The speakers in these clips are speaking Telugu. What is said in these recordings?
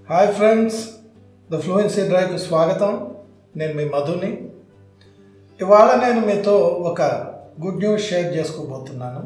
హాయ్ ఫ్రెండ్స్ ద ఫ్లూయెన్సీ డ్రైవ్కి స్వాగతం నేను మీ మధుని ఇవాళ నేను మీతో ఒక గుడ్ న్యూస్ షేర్ చేసుకోబోతున్నాను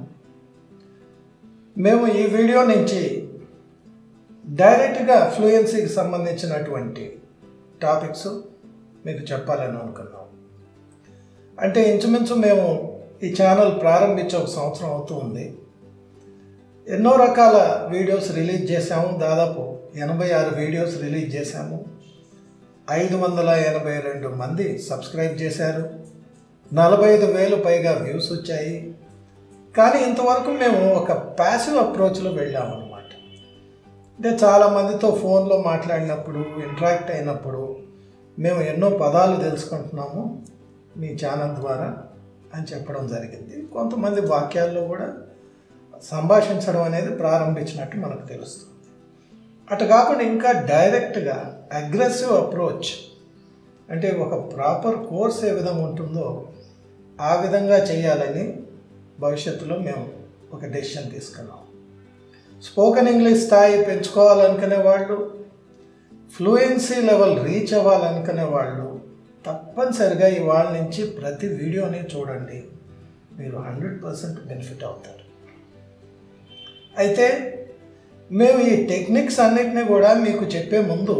మేము ఈ వీడియో నుంచి డైరెక్ట్గా ఫ్లూయెన్సీకి సంబంధించినటువంటి టాపిక్స్ మీకు చెప్పాలని అనుకున్నాం అంటే ఇంచుమించు మేము ఈ ఛానల్ ప్రారంభించి ఒక సంవత్సరం అవుతూ ఉంది ఎన్నో రకాల వీడియోస్ రిలీజ్ చేశాము దాదాపు ఎనభై ఆరు వీడియోస్ రిలీజ్ చేశాము ఐదు వందల ఎనభై రెండు మంది సబ్స్క్రైబ్ చేశారు నలభై ఐదు వేలు పైగా వ్యూస్ వచ్చాయి కానీ ఇంతవరకు మేము ఒక ప్యాసివ్ అప్రోచ్లో వెళ్ళాము అనమాట అంటే చాలామందితో ఫోన్లో మాట్లాడినప్పుడు ఇంటరాక్ట్ అయినప్పుడు మేము ఎన్నో పదాలు తెలుసుకుంటున్నాము మీ ఛానల్ ద్వారా అని చెప్పడం జరిగింది కొంతమంది వాక్యాల్లో కూడా సంభాషించడం అనేది ప్రారంభించినట్టు మనకు తెలుస్తుంది అటు కాకుండా ఇంకా డైరెక్ట్గా అగ్రెసివ్ అప్రోచ్ అంటే ఒక ప్రాపర్ కోర్స్ ఏ విధంగా ఉంటుందో ఆ విధంగా చేయాలని భవిష్యత్తులో మేము ఒక డెసిషన్ తీసుకున్నాం స్పోకెన్ ఇంగ్లీష్ స్థాయి పెంచుకోవాలనుకునే వాళ్ళు ఫ్లూయెన్సీ లెవెల్ రీచ్ అవ్వాలనుకునే వాళ్ళు తప్పనిసరిగా ఇవాళ నుంచి ప్రతి వీడియోని చూడండి మీరు హండ్రెడ్ పర్సెంట్ బెనిఫిట్ అవుతారు అయితే మేము ఈ టెక్నిక్స్ అన్నిటిని కూడా మీకు చెప్పే ముందు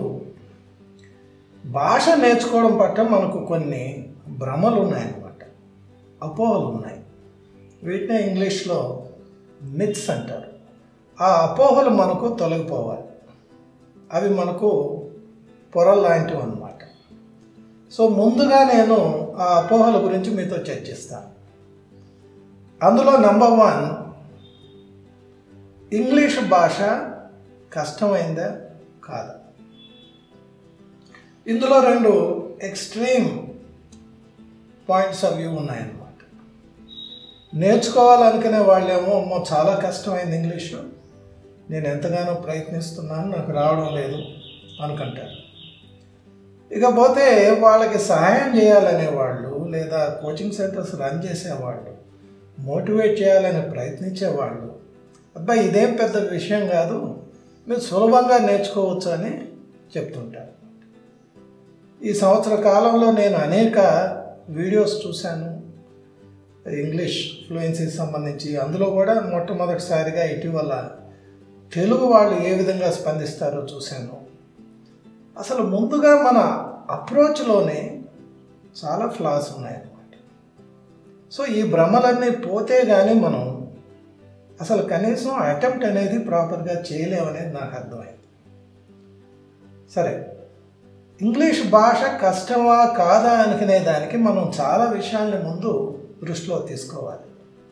భాష నేర్చుకోవడం పట్ల మనకు కొన్ని భ్రమలు ఉన్నాయన్నమాట అపోహలు ఉన్నాయి వీటినే ఇంగ్లీష్లో మిత్స్ అంటారు ఆ అపోహలు మనకు తొలగిపోవాలి అవి మనకు పొరలు లాంటివి అన్నమాట సో ముందుగా నేను ఆ అపోహల గురించి మీతో చర్చిస్తాను అందులో నంబర్ వన్ ఇంగ్లీష్ భాష కష్టమైందా కాదా ఇందులో రెండు ఎక్స్ట్రీమ్ పాయింట్స్ ఆఫ్ వ్యూ ఉన్నాయన్నమాట నేర్చుకోవాలనుకునే వాళ్ళేమో అమ్మో చాలా కష్టమైంది ఇంగ్లీషు నేను ఎంతగానో ప్రయత్నిస్తున్నాను నాకు రావడం లేదు అనుకుంటారు ఇకపోతే వాళ్ళకి సహాయం చేయాలనే వాళ్ళు లేదా కోచింగ్ సెంటర్స్ రన్ చేసేవాళ్ళు మోటివేట్ చేయాలని ప్రయత్నించేవాళ్ళు అబ్బాయి ఇదేం పెద్ద విషయం కాదు మీరు సులభంగా నేర్చుకోవచ్చు అని చెప్తుంటారు ఈ సంవత్సర కాలంలో నేను అనేక వీడియోస్ చూశాను ఇంగ్లీష్ ఫ్లూయెన్సీకి సంబంధించి అందులో కూడా మొట్టమొదటిసారిగా ఇటీవల తెలుగు వాళ్ళు ఏ విధంగా స్పందిస్తారో చూశాను అసలు ముందుగా మన అప్రోచ్లోనే చాలా ఫ్లాస్ ఉన్నాయన్నమాట సో ఈ భ్రమలన్నీ పోతే కానీ మనం అసలు కనీసం అటెంప్ట్ అనేది ప్రాపర్గా చేయలేమనేది నాకు అర్థమైంది సరే ఇంగ్లీష్ భాష కష్టమా కాదా అనుకునే దానికి మనం చాలా విషయాల్ని ముందు దృష్టిలో తీసుకోవాలి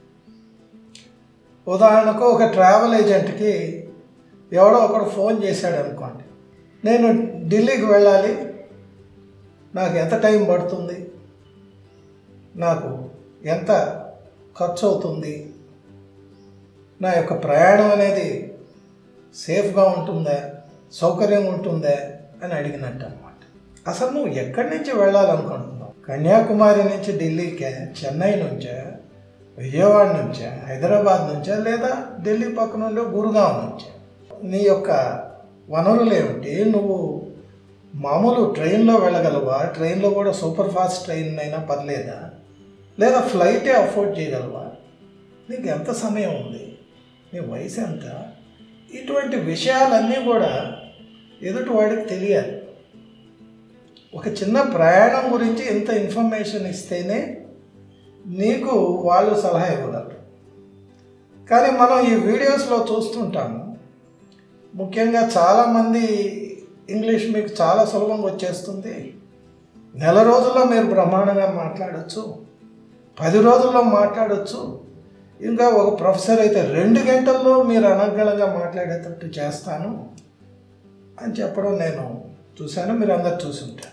ఉదాహరణకు ఒక ట్రావెల్ ఏజెంట్కి ఎవడో ఒకడు ఫోన్ చేశాడు అనుకోండి నేను ఢిల్లీకి వెళ్ళాలి నాకు ఎంత టైం పడుతుంది నాకు ఎంత ఖర్చు అవుతుంది నా యొక్క ప్రయాణం అనేది సేఫ్గా ఉంటుందా సౌకర్యంగా ఉంటుందా అని అడిగినట్టు అనమాట అసలు నువ్వు ఎక్కడి నుంచి వెళ్ళాలనుకుంటున్నావు కన్యాకుమారి నుంచి ఢిల్లీకే చెన్నై నుంచా విజయవాడ నుంచా హైదరాబాద్ నుంచా లేదా ఢిల్లీ పక్కన ఉండే గురుగాం నుంచా నీ యొక్క వనరులు ఏమిటి నువ్వు మామూలు ట్రైన్లో వెళ్ళగలవా ట్రైన్లో కూడా సూపర్ ఫాస్ట్ ట్రైన్ అయినా పర్లేదా లేదా ఫ్లైటే అఫోర్డ్ చేయగలవా నీకు ఎంత సమయం ఉంది నీ వయసు ఎంత ఇటువంటి విషయాలన్నీ కూడా ఎదుటి వాడికి తెలియాలి ఒక చిన్న ప్రయాణం గురించి ఇంత ఇన్ఫర్మేషన్ ఇస్తేనే నీకు వాళ్ళు సలహా ఇవ్వగలరు కానీ మనం ఈ వీడియోస్లో చూస్తుంటాము ముఖ్యంగా చాలామంది ఇంగ్లీష్ మీకు చాలా సులభంగా వచ్చేస్తుంది నెల రోజుల్లో మీరు బ్రహ్మాండంగా మాట్లాడచ్చు పది రోజుల్లో మాట్లాడచ్చు ఇంకా ఒక ప్రొఫెసర్ అయితే రెండు గంటల్లో మీరు అనర్గళంగా మాట్లాడేటట్టు చేస్తాను అని చెప్పడం నేను చూశాను మీరు అందరు చూసుంటారు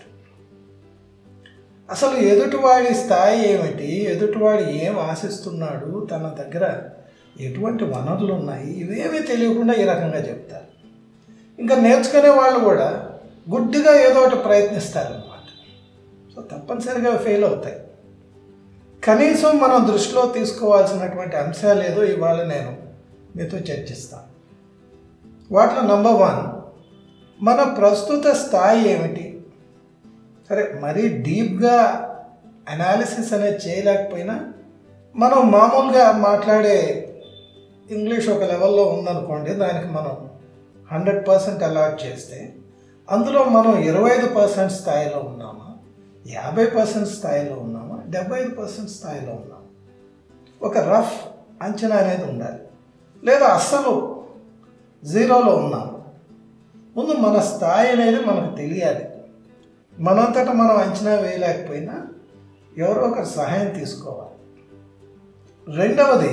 అసలు ఎదుటివాడి స్థాయి ఏమిటి ఎదుటివాడు ఏం ఆశిస్తున్నాడు తన దగ్గర ఎటువంటి వనరులు ఉన్నాయి ఇవేమీ తెలియకుండా ఈ రకంగా చెప్తారు ఇంకా నేర్చుకునే వాళ్ళు కూడా గుడ్డిగా ఏదో ఒకటి ప్రయత్నిస్తారనమాట సో తప్పనిసరిగా ఫెయిల్ అవుతాయి కనీసం మనం దృష్టిలో తీసుకోవాల్సినటువంటి అంశాలు ఏదో ఇవాళ నేను మీతో చర్చిస్తాను వాటిలో నంబర్ వన్ మన ప్రస్తుత స్థాయి ఏమిటి సరే మరీ డీప్గా అనాలిసిస్ అనేది చేయలేకపోయినా మనం మామూలుగా మాట్లాడే ఇంగ్లీష్ ఒక లెవెల్లో ఉందనుకోండి దానికి మనం హండ్రెడ్ పర్సెంట్ అలాట్ చేస్తే అందులో మనం ఇరవై ఐదు పర్సెంట్ స్థాయిలో ఉన్నామా యాభై పర్సెంట్ స్థాయిలో ఉన్నామా డెబ్బై ఐదు పర్సెంట్ స్థాయిలో ఉన్నామా ఒక రఫ్ అంచనా అనేది ఉండాలి లేదా అస్సలు జీరోలో ఉన్నాము ముందు మన స్థాయి అనేది మనకు తెలియాలి మనంతటా మనం అంచనా వేయలేకపోయినా ఎవరో ఒకరి సహాయం తీసుకోవాలి రెండవది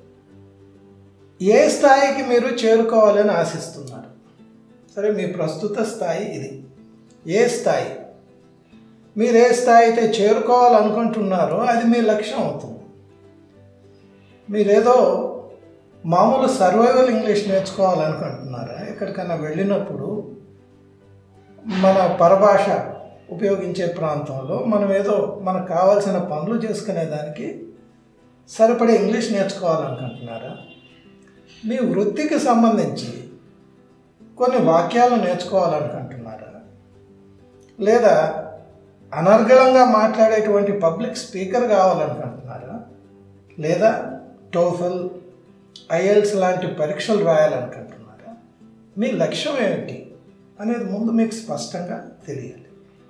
ఏ స్థాయికి మీరు చేరుకోవాలని ఆశిస్తున్నారు సరే మీ ప్రస్తుత స్థాయి ఇది ఏ స్థాయి మీరు ఏ స్థాయి అయితే చేరుకోవాలనుకుంటున్నారో అది మీ లక్ష్యం అవుతుంది మీరేదో మామూలు సర్వైవల్ ఇంగ్లీష్ నేర్చుకోవాలనుకుంటున్నారా ఎక్కడికైనా వెళ్ళినప్పుడు మన పరభాష ఉపయోగించే ప్రాంతంలో మనం ఏదో మనకు కావాల్సిన పనులు చేసుకునేదానికి సరిపడే ఇంగ్లీష్ నేర్చుకోవాలనుకుంటున్నారా మీ వృత్తికి సంబంధించి కొన్ని వాక్యాలు నేర్చుకోవాలనుకుంటున్నారా లేదా అనర్గళంగా మాట్లాడేటువంటి పబ్లిక్ స్పీకర్ కావాలనుకుంటున్నారా లేదా టోఫెల్ ఐఎల్స్ లాంటి పరీక్షలు రాయాలనుకుంటున్నారా మీ లక్ష్యం ఏమిటి అనేది ముందు మీకు స్పష్టంగా తెలియాలి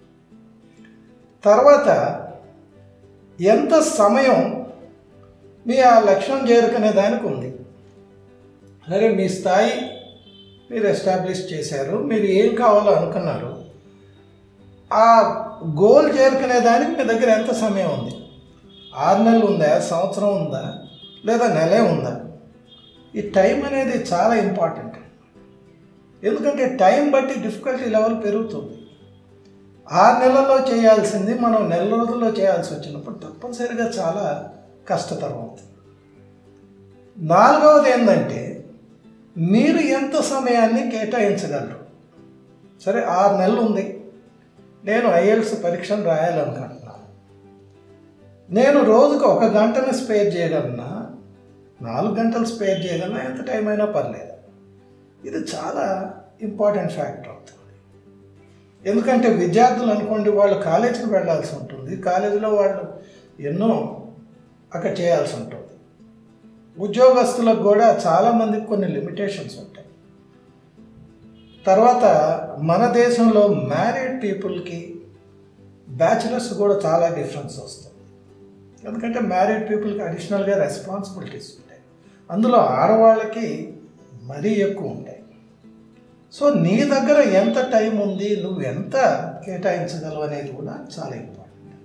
తర్వాత ఎంత సమయం మీ ఆ లక్ష్యం చేరుకునే దానికి ఉంది సరే మీ స్థాయి మీరు ఎస్టాబ్లిష్ చేశారు మీరు ఏం కావాలో అనుకున్నారు ఆ గోల్ చేరుకునే దానికి మీ దగ్గర ఎంత సమయం ఉంది ఆరు నెలలు ఉందా సంవత్సరం ఉందా లేదా నెలే ఉందా ఈ టైం అనేది చాలా ఇంపార్టెంట్ ఎందుకంటే టైం బట్టి డిఫికల్టీ లెవెల్ పెరుగుతుంది ఆరు నెలల్లో చేయాల్సింది మనం నెల రోజుల్లో చేయాల్సి వచ్చినప్పుడు తప్పనిసరిగా చాలా కష్టతరం అవుతుంది నాలుగవది ఏంటంటే మీరు ఎంత సమయాన్ని కేటాయించగలరు సరే ఆరు నెలలు ఉంది నేను ఐఎల్స్ పరీక్షను రాయాలనుకుంటున్నాను నేను రోజుకు ఒక గంటను స్పేర్ చేయగలనా నాలుగు గంటలు స్పేర్ చేయగలనా ఎంత టైం అయినా పర్లేదు ఇది చాలా ఇంపార్టెంట్ ఫ్యాక్టర్ అవుతుంది ఎందుకంటే విద్యార్థులు అనుకోండి వాళ్ళు కాలేజీకి వెళ్ళాల్సి ఉంటుంది కాలేజీలో వాళ్ళు ఎన్నో అక్కడ చేయాల్సి ఉంటుంది ఉద్యోగస్తులకు కూడా చాలామందికి కొన్ని లిమిటేషన్స్ ఉంటాయి తర్వాత మన దేశంలో మ్యారీడ్ పీపుల్కి బ్యాచిలర్స్ కూడా చాలా డిఫరెన్స్ వస్తుంది ఎందుకంటే మ్యారీడ్ పీపుల్కి అడిషనల్గా రెస్పాన్సిబిలిటీస్ ఉంటాయి అందులో ఆడవాళ్ళకి మరీ ఎక్కువ ఉంటాయి సో నీ దగ్గర ఎంత టైం ఉంది నువ్వు ఎంత కేటాయించగలవు అనేది కూడా చాలా ఇంపార్టెంట్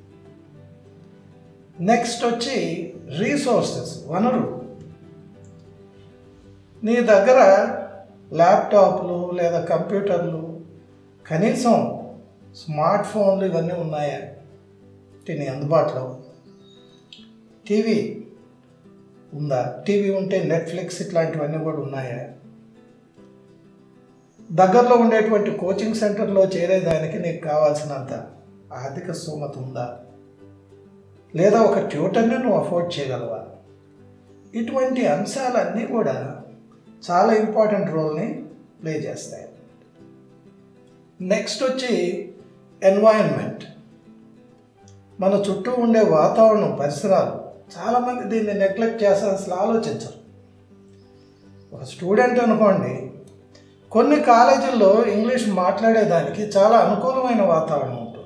నెక్స్ట్ వచ్చి రీసోర్సెస్ వనరు నీ దగ్గర ల్యాప్టాప్లు లేదా కంప్యూటర్లు కనీసం స్మార్ట్ ఫోన్లు ఇవన్నీ ఉన్నాయా నీ అందుబాటులో టీవీ ఉందా టీవీ ఉంటే నెట్ఫ్లిక్స్ ఇట్లాంటివన్నీ కూడా ఉన్నాయా దగ్గరలో ఉండేటువంటి కోచింగ్ సెంటర్లో చేరేదానికి నీకు కావాల్సినంత ఆర్థిక స్తోమత ఉందా లేదా ఒక ట్యూటర్ని నువ్వు అఫోర్డ్ చేయగలవా ఇటువంటి అంశాలన్నీ కూడా చాలా ఇంపార్టెంట్ రోల్ని ప్లే చేస్తాయి నెక్స్ట్ వచ్చి ఎన్వైరన్మెంట్ మన చుట్టూ ఉండే వాతావరణం పరిసరాలు చాలామంది దీన్ని నెగ్లెక్ట్ చేస్తారు అసలు ఆలోచించరు ఒక స్టూడెంట్ అనుకోండి కొన్ని కాలేజీల్లో ఇంగ్లీష్ మాట్లాడేదానికి చాలా అనుకూలమైన వాతావరణం ఉంటుంది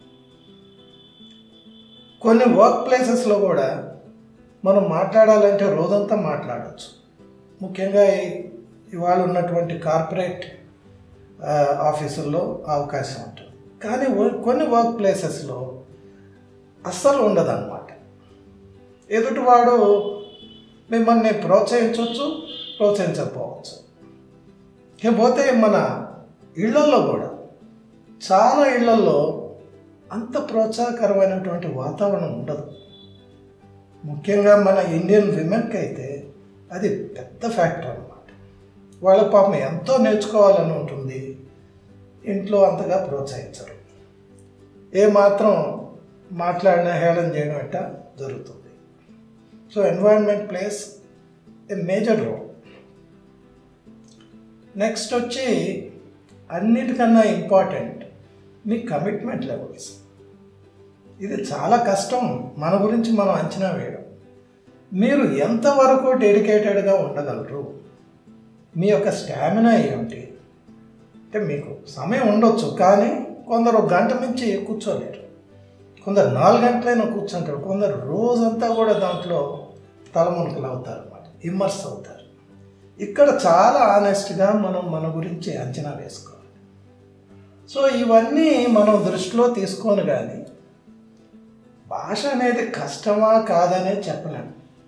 కొన్ని వర్క్ ప్లేసెస్లో కూడా మనం మాట్లాడాలంటే రోజంతా మాట్లాడవచ్చు ముఖ్యంగా ఈ- ఇవాళ ఉన్నటువంటి కార్పొరేట్ ఆ, ఆఫీసుల్లో అవకాశం ఉంటుంది కానీ వ- కొన్ని వర్క్ ప్లేసెస్లో అస్సలు ఉండదన్నమాట ఎదుటివాడు మిమ్మల్ని ప్రోత్సహించవచ్చు ప్రోత్సహించకపోవచ్చు ఇకపోతే మన ఇళ్లల్లో కూడా చాలా ఇళ్లల్లో అంత ప్రోత్సాహకరమైనటువంటి వాతావరణం ఉండదు ముఖ్యంగా మన ఇండియన్ విమెన్కి అయితే అది పెద్ద ఫ్యాక్టర్ అన్నమాట వాళ్ళ పాపం ఎంతో నేర్చుకోవాలని ఉంటుంది ఇంట్లో అంతగా ప్రోత్సహించరు ఏమాత్రం మాట్లాడిన హేళన చేయడం అట్ట జరుగుతుంది so environment plays a major role next వచ్చి అన్నిటికన్నా ఇంపార్టెంట్ మీ కమిట్మెంట్ లెవెల్స్ ఇది చాలా కష్టం మన గురించి మనం అంచనా వేయడం మీరు ఎంతవరకు డెడికేటెడ్గా ఉండగలరు మీ యొక్క స్టామినా ఏమిటి అంటే మీకు సమయం ఉండొచ్చు కానీ కొందరు ఒక గంట మించి కూర్చోలేరు కొందరు నాలుగు గంటలైనా కూర్చుంటారు కొందరు రోజంతా కూడా దాంట్లో తలమునకలు అవుతారు అన్నమాట ఇమ్మర్స్ అవుతారు ఇక్కడ చాలా ఆనెస్ట్గా మనం మన గురించి అంచనా వేసుకోవాలి సో ఇవన్నీ మనం దృష్టిలో తీసుకొని కానీ భాష అనేది కష్టమా కాదనే చెప్పలేము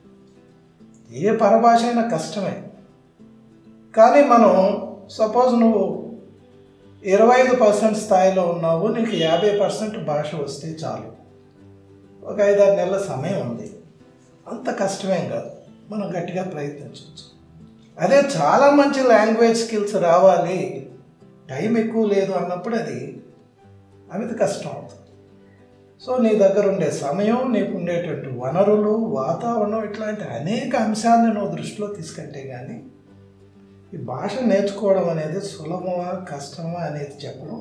ఏ పరభాష అయినా కష్టమే కానీ మనం సపోజ్ నువ్వు ఇరవై ఐదు పర్సెంట్ స్థాయిలో ఉన్నావు నీకు యాభై పర్సెంట్ భాష వస్తే చాలు ఒక ఐదారు నెలల సమయం ఉంది అంత కష్టమేం కాదు మనం గట్టిగా ప్రయత్నించవచ్చు అదే చాలా మంచి లాంగ్వేజ్ స్కిల్స్ రావాలి టైం ఎక్కువ లేదు అన్నప్పుడు అది అమిత కష్టం అవుతుంది సో నీ దగ్గర ఉండే సమయం నీకు ఉండేటువంటి వనరులు వాతావరణం ఇట్లాంటి అనేక అంశాలను నువ్వు దృష్టిలో తీసుకుంటే కానీ ఈ భాష నేర్చుకోవడం అనేది సులభమా కష్టమా అనేది చెప్పడం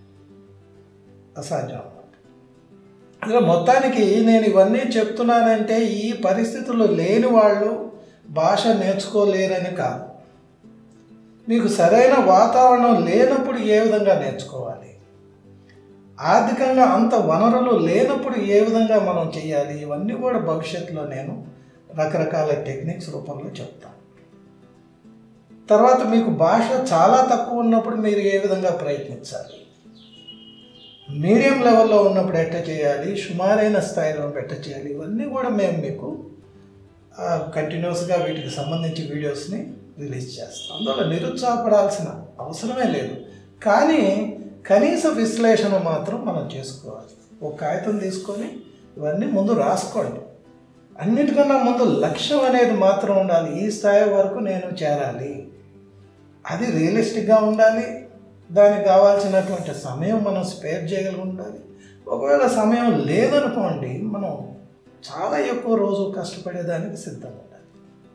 అసాధ్యం అన్నమాట ఇలా మొత్తానికి నేను ఇవన్నీ చెప్తున్నానంటే ఈ పరిస్థితుల్లో లేని వాళ్ళు భాష నేర్చుకోలేరని కాదు మీకు సరైన వాతావరణం లేనప్పుడు ఏ విధంగా నేర్చుకోవాలి ఆర్థికంగా అంత వనరులు లేనప్పుడు ఏ విధంగా మనం చేయాలి ఇవన్నీ కూడా భవిష్యత్తులో నేను రకరకాల టెక్నిక్స్ రూపంలో చెప్తాను తర్వాత మీకు భాష చాలా తక్కువ ఉన్నప్పుడు మీరు ఏ విధంగా ప్రయత్నించాలి మీడియం లెవెల్లో ఉన్నప్పుడు ఎట్ట చేయాలి సుమారైన స్థాయిలో ఎట్ట చేయాలి ఇవన్నీ కూడా మేము మీకు కంటిన్యూస్గా వీటికి సంబంధించి వీడియోస్ని రిలీజ్ చేస్తాం అందువల్ల నిరుత్సాహపడాల్సిన అవసరమే లేదు కానీ కనీస విశ్లేషణ మాత్రం మనం చేసుకోవాలి ఒక కాగితం తీసుకొని ఇవన్నీ ముందు రాసుకోండి అన్నిటికన్నా ముందు లక్ష్యం అనేది మాత్రం ఉండాలి ఈ స్థాయి వరకు నేను చేరాలి అది రియలిస్టిక్గా ఉండాలి దానికి కావాల్సినటువంటి సమయం మనం స్పేర్ చేయగలిగి ఉండాలి ఒకవేళ సమయం లేదనుకోండి మనం చాలా ఎక్కువ రోజు కష్టపడేదానికి సిద్ధంగా ఉండాలి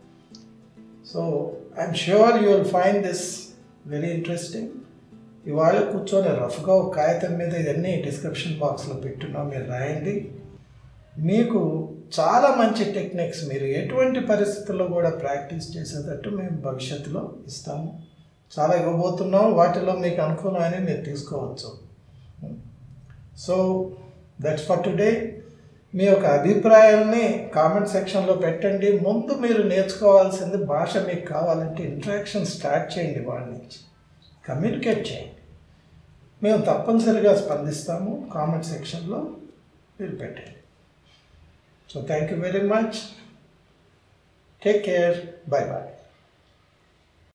so I'm sure you will find this very interesting ఇవాళ కూర్చొని రఫ్గా ఒక కాగితం మీద ఇవన్నీ డిస్క్రిప్షన్ బాక్స్లో పెట్టున్నాం మీరు రాయండి మీకు చాలా మంచి టెక్నిక్స్ మీరు ఎటువంటి పరిస్థితుల్లో కూడా ప్రాక్టీస్ చేసేటట్టు మేము భవిష్యత్తులో ఇస్తాము చాలా ఇవ్వబోతున్నాం వాటిలో మీకు అనుకూలమైన మీరు తీసుకోవచ్చు సో దట్స్ ఫర్ టుడే మీ యొక్క అభిప్రాయాల్ని కామెంట్ సెక్షన్లో పెట్టండి ముందు మీరు నేర్చుకోవాల్సింది భాష మీకు కావాలంటే ఇంట్రాక్షన్ స్టార్ట్ చేయండి వాళ్ళ నుంచి కమ్యూనికేట్ చేయండి మేము తప్పనిసరిగా స్పందిస్తాము కామెంట్ సెక్షన్లో మీరు పెట్టండి so thank you very much take care bye bye